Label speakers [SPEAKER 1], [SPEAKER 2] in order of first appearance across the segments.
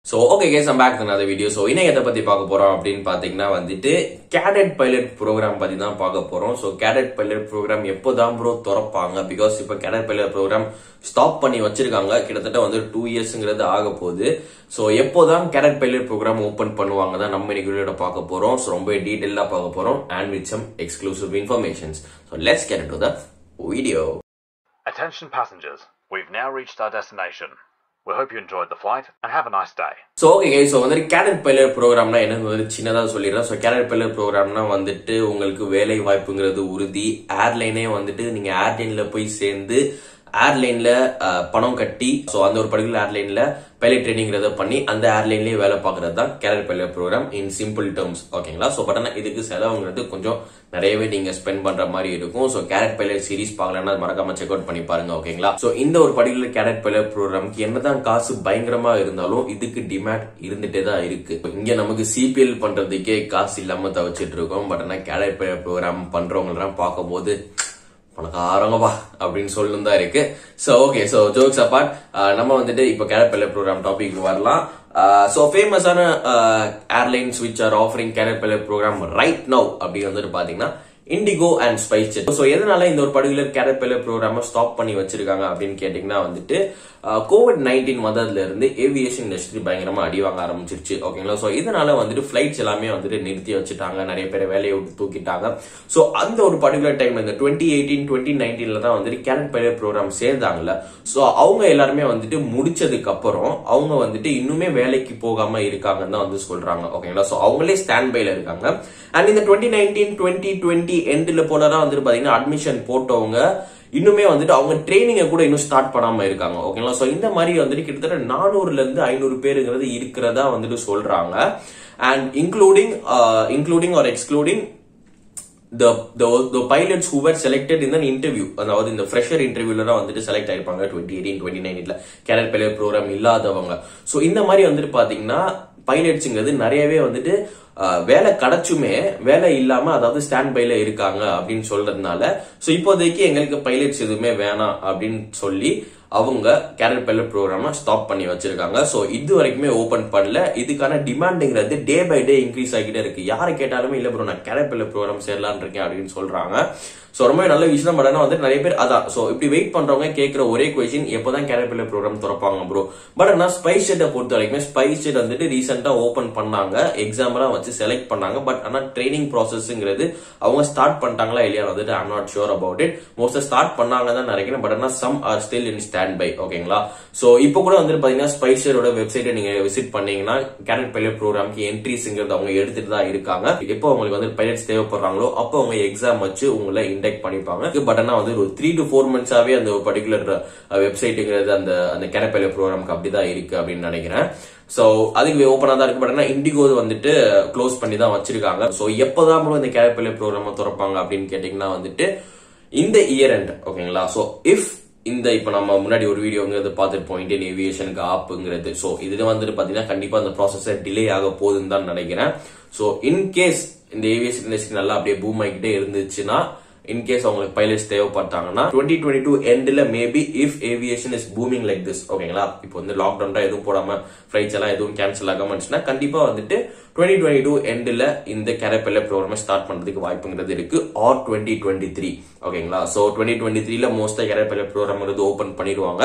[SPEAKER 1] So okay guys back another video so இன்னைக்கு எதை பத்தி பார்க்க போறோம் அப்படின்னு பாத்தீங்கன்னா வந்துட்டு கேடட் பைலட் ப்ரோக்ராம் பத்தி தான் பார்க்க போறோம் ஸோ கேடட் பைலட் ப்ரோக்ராம் எப்போதான் ப்ரோ திறப்பாங்க பிகாஸ் இப்போ கேடட் பைலட் ப்ரோக்ராம் ஸ்டாப் பண்ணி வச்சிருக்காங்க கிட்டத்தட்ட வந்து டூ இயர்ஸ்ங்கிறது ஆக போகுது ஸோ எப்போதான் கேடட் பைலட் ப்ரோக்ராம் ஓப்பன் பண்ணுவாங்க தான் நம்ம இன்னைக்கு வீடியோட பார்க்க போறோம் ஸோ ரொம்ப டீட்டெயிலாக பார்க்க போறோம் and with some exclusive informations so let's get to the video
[SPEAKER 2] Attention passengers, we've now reached our destination. We hope you enjoyed the flight and have a nice day.
[SPEAKER 1] So okay so வந்து cadet pilot ப்ரோக்ராம்னா என்னன்னு வந்து சின்னதாக சொல்லிடுறேன் so cadet pilot ப்ரோக்ராம்னா வந்துட்டு உங்களுக்கு வேலை வாய்ப்புங்கிறது உறுதி ஏர்லைனே வந்துட்டு நீங்க ஏர்லைன்ல போய் சேர்ந்து ஏர்லைன்ல பணம் கட்டி ஸோ அந்த ஒரு பர்டிகுலர் ஏர்லைன்ல பைலட் ட்ரைனிங்கிறத பண்ணி அந்த ஏர்லைன்லயே வேலை பார்க்கறது தான் cadet pilot program in simple terms ஓகேங்களா ஸோ பட் ஆனால் இதுக்கு செலவுங்கிறது கொஞ்சம் நிறையவே நீங்க ஸ்பெண்ட் பண்ற மாதிரி இருக்கும் ஸோ கேரட் பைலட் சீரிஸ் பார்க்கலன்னா அது மறக்காம செக் அவுட் பண்ணி பாருங்க ஓகேங்களா ஸோ இந்த ஒரு பர்டிகுலர் கேரட் பைலட் ப்ரோக்ராம்க்கு என்னதான் காசு பயங்கரமா இருந்தாலும் இதுக்கு டிமாண்ட் இருந்துட்டே தான் இருக்கு இங்க நமக்கு சிபிஎல் பண்றதுக்கே காசு இல்லாம தவிச்சிட்டு இருக்கோம் பட் ஆனால் கேரட் பைலட் ப்ரோக்ராம் பண்றவங்கலாம் பார்க்கும்போது பணக்காரங்கப்பா அப்படின்னு சொல்லணும் தான் இருக்கு so okay so jokes apart நம்ம வந்துட்டு இப்போ கேரட் பைலட் ப்ரோக்ராம் டாபிக் வரலாம் ஸோ ஃபேமஸான airlines which are offering cadet pilot program right now அப்படின்னு வந்துட்டு பாத்தீங்கன்னா IndiGo and SpiceJet so எதனால இந்த ஒரு particular cadet pilot program stop பண்ணி வச்சிருக்காங்க அப்படின்னு கேட்டீங்கன்னா வந்துட்டு கோவிட் நைன்டீன் வந்ததுல இருந்து ஏவியேஷன் இண்டஸ்ட்ரி பயங்கரமா அடி வாங்க ஆரம்பிச்சிருச்சு ஓகேங்களா ஸோ இதனால வந்துட்டு ஃபிளைட்ஸ் எல்லாமே வந்துட்டு நிறுத்தி வச்சுட்டாங்க நிறைய பேர் வேலையை விட்டு தூக்கிட்டாங்க ஸோ அந்த ஒரு பர்டிகுலர் டைம்ல இந்த டுவெண்ட்டி எயிட்டீன் டுவெண்ட்டி நைன்டீன்ல தான் வந்துட்டு கேரட் பைலட் ப்ரோக்ராம் சேர்ந்தாங்கல்ல ஸோ அவங்க எல்லாருமே வந்துட்டு முடிச்சதுக்கு அப்புறம் அவங்க வந்துட்டு இன்னுமே வேலைக்கு போகாம இருக்காங்கன்னு தான் வந்து சொல்றாங்க ஓகேங்களா ஸோ அவங்களே ஸ்டாண்ட் பைல இருக்காங்க அண்ட் இந்த டுவெண்ட்டி நைன்டீன் டுவெண்ட்டி டுவெண்ட்டி எண்ட்ல போனதான் வந்துட்டு பாத்தீங்கன்னா அட்மிஷன் போட்டவங்க இன்னுமே வந்துட்டு அவங்க ட்ரைனிங்கை கூட இன்னும் ஸ்டார்ட் பண்ணாம இருக்காங்க ஓகேங்களா சோ இந்த மாதிரி வந்துட்டு கிட்டத்தட்ட நானூறுல இருந்து ஐநூறு பேருங்கிறது இருக்கிறதா வந்துட்டு சொல்றாங்க and including including or excluding the the the pilots who were selected in an interview அதாவது இந்த ஃப்ரெஷர் இன்டர்வியூல தான் வந்துட்டு செலக்ட் ஆயிருப்பாங்க டுவெண்ட்டி எயிட்டீன் டுவெண்ட்டி நைன்ல கேரட் பைலட் ப்ரோக்ராம் இல்லாதவங்க ஸோ இந்த மாதிரி வந்துட்டு பாத்தீங்கன்னா பைலட்ஸுங்கிறது நிறையவே வந்துட்டு வேலை கிடைச்சுமே வேலை இல்லாம அதாவது ஸ்டாண்ட் பைல இருக்காங்க அப்படின்னு சொல்றதுனால ஸோ இப்போதைக்கு எங்களுக்கு பைலட்ஸ் எதுவுமே வேணாம் அப்படின்னு சொல்லி அவங்க கேரட் பைலட் ப்ரோக்ராம ஸ்டாப் பண்ணி வச்சிருக்காங்க ஸோ இது வரைக்குமே ஓபன் பண்ணல இதுக்கான டிமாண்டுங்கிறது டே பை டே இன்க்ரீஸ் ஆகிட்டே இருக்கு யாரை கேட்டாலுமே இல்ல ப்ரோ நான் கேரட் பைலட் ப்ரோக்ராம் சேரலான் இருக்கேன் அப்படின்னு சொல்றாங்க ஸோ ரொம்ப நல்ல விஷயம் பட் ஆனால் வந்து நிறைய பேர் அதான் ஸோ இப்படி வெயிட் பண்றவங்க கேட்கிற ஒரே கொஸ்டின் எப்போதான் கேரட் பைலட் ப்ரோக்ராம் திறப்பாங்க ப்ரோ பட் ஆனால் ஸ்பைஸ் ஜெட்டை பொறுத்த வரைக்குமே ஸ்பைஸ் ஜெட் வந்துட்டு ரீசெண்டா ஓபன் பண்ணாங்க எக்ஸாம்லாம் வச்சு செலக்ட் பண்ணாங்க பட் ஆனால் ட்ரைனிங் ப்ராசஸ்ங்கிறது அவங்க ஸ்டார்ட் பண்ணிட்டாங்களா இல்லையா வந்துட்டு I'm not sure about it most start பண்ணாங்க தான் நினைக்கிறேன் பட் ஆனால் some are still in standby ஓகேங்களா ஸோ இப்போ கூட வந்துட்டு பாத்தீங்கன்னா ஸ்பைஸரோட வெப்சைட்டை நீங்க விசிட் பண்ணீங்கன்னா கேரட் பைலட் ப்ரோக்ராம்க்கு என்ட்ரிஸ்ங்கிறது அவங்க எடுத்துட்டு தான் இருக்காங்க எப்போ அவங்களுக்கு வந்து பைலட்ஸ் தேவைப்படுறாங்களோ அப்போ அவங்க எக்ஸாம் வச்சு உங்களை இன்டெக்ட் பண்ணிப்பாங்க பட் ஆனால் வந்து ஒரு த்ரீ டு ஃபோர் மந்த்ஸாவே அந்த பர்டிகுலர் வெப்சைட்டுங்கிறது அந்த அந்த கேரட் பைலட் ப்ரோக்ராம்க்கு அப்படிதான் இருக்கு அப்படின்னு நினைக்கிறேன் சோ அதுக்கு ஓப்பனா தான் இருக்கு பட் ஆனா இண்டிகோ வந்துட்டு க்ளோஸ் பண்ணி தான் வச்சிருக்காங்க சோ எப்போதான் இந்த கேரட் பைலட் ப்ரோக்ராம் திறப்பாங்க அப்படின்னு கேட்டீங்கன்னா வந்துட்டு இந்த இயர் எண்ட் ஓகேங்களா சோ இஃப் இந்த இப்ப நம்ம முன்னாடி ஒரு வீடியோங்கிறது பார்த்துருப்போம் இந்தியன் ஏவியேஷனுக்கு ஆப்புங்கிறது ஸோ இதுல வந்துட்டு பாத்தீங்கன்னா கண்டிப்பா அந்த ப்ராசஸர் டிலே ஆக போகுதுன்னு தான் நினைக்கிறேன் ஸோ இன்கேஸ் இந்த ஏவியேஷன் இண்டஸ்ட்ரி நல்லா அப்படியே பூம் ஆகிட்டே இருந்துச்சுன்னா இன்கேஸ் அவங்களுக்கு பைலட்ஸ் தேவைப்பட்டாங்கன்னா டுவெண்ட்டி டுவெண்ட்டி டூ எண்ட்ல maybe if aviation is booming like this ஓகேங்களா இப்போ வந்து லாக்டவுன் எதுவும் போடாம ஃபிளைட்ஸ் எல்லாம் எதுவும் கேன்சல் ஆகாம இருந்துச்சுன்னா கண்டிப்பா வந்துட்டு டுவெண்ட்டி டுவெண்ட்டி டூ எண்ட்ல இந்த கேரப்பெல்ல ப்ரோக்ராம் ஸ்டார்ட் பண்றதுக்கு வாய்ப்புங்கிறது இருக்கு ஆர் டுவெண்ட்டி டுவெண்ட்டி த்ரீ ஓகேங்களா சோ டுவெண்ட்டி டுவெண்ட்டி த்ரீல மோஸ்டா கேரப்பெல்ல ப்ரோக்ராம் ஓபன் பண்ணிடுவாங்க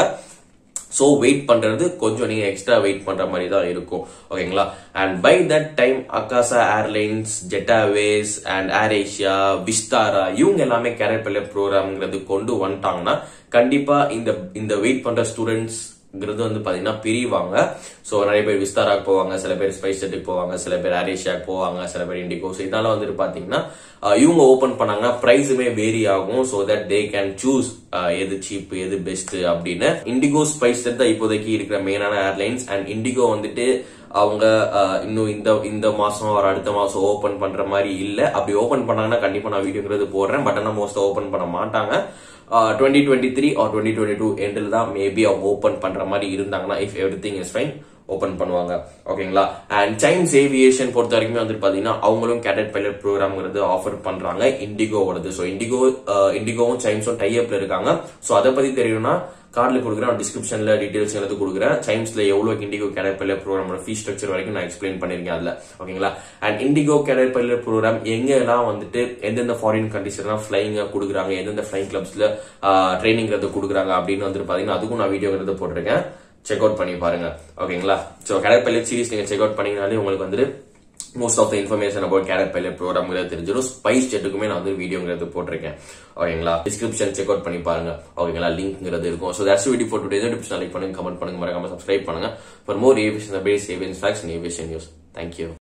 [SPEAKER 1] ஸோ வெயிட் பண்றது கொஞ்சம் நீங்க எக்ஸ்ட்ரா வெயிட் பண்ற மாதிரி தான் இருக்கும் ஓகேங்களா and by that time Akasa Airlines Jet Airways and Air Asia Vistara இவங்க எல்லாமே கேரட் பைலட் ப்ரோக்ராம்ங்கிறது கொண்டு வந்துட்டாங்கன்னா கண்டிப்பா இந்த இந்த வெயிட் பண்ற ஸ்டூடெண்ட்ஸ் வந்து பாத்தீங்கன்னா பிரிவாங்க ஸோ நிறைய பேர் விஸ்தாராக்கு போவாங்க சில பேர் ஸ்பைஸ் ஜெட்டுக்கு போவாங்க சில பேர் ஏரேஷியாக்கு போவாங்க சில பேர் இண்டிகோ ஸோ இதனால வந்துட்டு பாத்தீங்கன்னா இவங்க ஓபன் பண்ணாங்கன்னா பிரைஸுமே வேரி ஆகும் so that they can choose எது சீப் எது பெஸ்ட் அப்படின்னு இண்டிகோ ஸ்பைஸ் ஜெட் தான் இப்போதைக்கு இருக்கிற மெயினான ஏர்லைன்ஸ் அண்ட் இண்டிகோ வந்துட்டு அவங்க இன்னும் இந்த இந்த மாசம் ஒரு அடுத்த மாசம் ஓபன் பண்ற மாதிரி இல்ல அப்படி ஓபன் பண்ணாங்கன்னா கண்டிப்பா நான் வீடியோங்கிறது போடுறேன் பட் ஆனால் மோஸ்ட் ஓபன் பண்ண மாட்டாங்க twenty twenty three or twenty twenty two எண்டில் தான் மேபி அவங்க ஓப்பன் பண்ற மாதிரி இருந்தாங்கன்னா if everything is fine open பண்ணுவாங்க ஓகேங்களா அண்ட் சைன்ஸ் ஏவியேஷன் பொறுத்த வரைக்குமே வந்துட்டு பாத்தீங்கன்னா அவங்களும் கேடட் பைலட் ப்ரோக்ராம்ங்கிறது ஆஃபர் பண்றாங்க இண்டிகோவோடது ஸோ இண்டிகோ இண்டிகோவும் சைன்ஸும் டைப்ல இருக்காங்க ஸோ அதை பத்தி தெரியணும்னா கார்டில் கொடுக்குறேன் டிஸ்கிரிப்ஷனில் டீடைல்ஸ் எல்லாத்தையும் கொடுக்குறேன் சைம்ஸ்ல எவ்வளோ இண்டிகோ கேடர் பைலட் ப்ரோக்ராமோட ஃபீஸ் ஸ்ட்ரக்சர் வரைக்கும் நான் எக்ஸ்பிளைன் பண்ணிருக்கேன் அதில் ஓகேங்களா and IndiGo cadet pilot program எங்கெல்லாம் வந்துட்டு எந்தெந்த ஃபாரின் கண்ட்ரிஸ்லாம் ஃபிளைங் கொடுக்குறாங்க எந்தெந்த ஃபிளைங் கிளப்ஸ்ல ட்ரைனிங் கொடுக்குறாங்க அப்படின்னு வந்துட்டு பாத்தீங்கன்னா அதுக்கும் நான் வீடியோங்கிறத போட்டிருக்கேன் செக் அவுட் பண்ணி பாருங்க ஓகேங்களா ஸோ கேடர் பைலட் சீரிஸ் நீங்க செக் அவுட் பண்ணீங்கனாலே உங்களுக்கு வந்துட்டு most of the information about cadet pilot ப்ரோக்ராம்ங்கிறது தெரிஞ்சிடும் ஸ்பைஸ் ஜெட்டுக்குமே நான் வந்து வீடியோங்கிறது போட்டிருக்கேன் ஓகேங்களா டிஸ்கிரிப்ஷன் செக் அவுட் பண்ணி பாருங்க ஓகேங்களா லிங்க்ங்கிறது இருக்கும் so that's video for today description like பண்ணுங்க கமெண்ட் பண்ணுங்க மறக்காம சப்ஸ்கிரைப் பண்ணுங்க for more aviation updates avian facts aviation news thank you